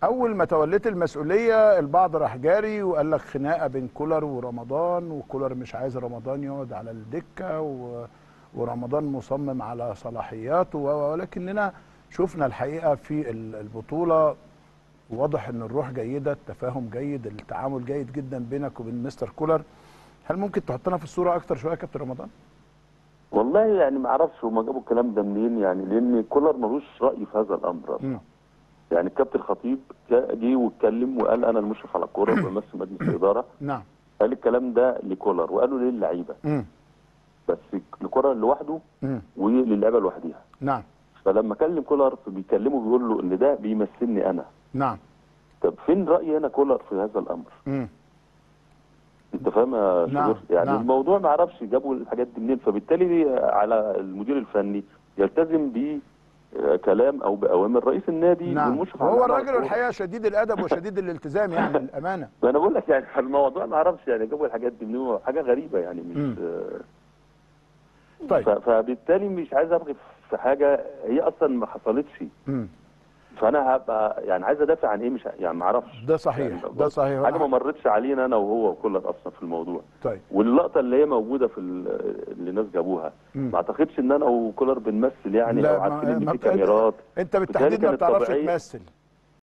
اول ما توليت المسؤوليه البعض راح جاري وقال لك خناقه بين كولر ورمضان وكولر مش عايز رمضان يقعد على الدكه و... ورمضان مصمم على صلاحياته و- ولكننا شفنا الحقيقه في ال- البطوله واضح ان الروح جيده التفاهم جيد التعامل جيد جدا بينك وبين مستر كولر هل ممكن تحطنا في الصوره اكتر شويه يا كابتن رمضان والله يعني ما اعرفش هما جابوا الكلام ده منين يعني لان كولر ملوش راي في هذا الامر مم. يعني الكابتن خطيب جا- جه واتكلم وقال انا المشرف على الكوره وبمثل مجلس الاداره نعم قال الكلام ده لكولر وقالوا للعيبه مم. بس الكوره لوحده مم. وللعيبه لوحديها نعم فلما كلم كولر بيكلمه بيقول له ان ده بيمثلني انا نعم طب فين رايي انا كولر في هذا الامر مم. انت فاهم يا نعم، شريف؟ يعني نعم. الموضوع ما اعرفش جابوا الحاجات دي منين فبالتالي على المدير الفني يلتزم ب كلام او باوامر رئيس النادي نعم والمشرف على وهو أعمال الراجل الكورة. الحقيقه شديد الادب وشديد الالتزام يعني للامانه ما انا بقول لك يعني الموضوع ما اعرفش يعني جابوا الحاجات دي منين حاجه غريبه يعني مش مم. آه، طيب ف- فبالتالي مش عايز ابغي في حاجه هي اصلا ما حصلتش مم. فانا هبقى يعني عايز ادافع عن ايه مش ه- يعني ما اعرفش ده صحيح يعني ده صحيح حاجه ما مرتش علينا انا وهو وكلنا اصلا في الموضوع طيب واللقطه اللي هي موجوده في ال- اللي الناس جابوها مم. ما اعتقدش ان انا وكولر بنمثل يعني لا، او ما- عارفين ان ما في بت- كاميرات انت بالتحديد ما كانت بتعرفش طبيعية. تمثل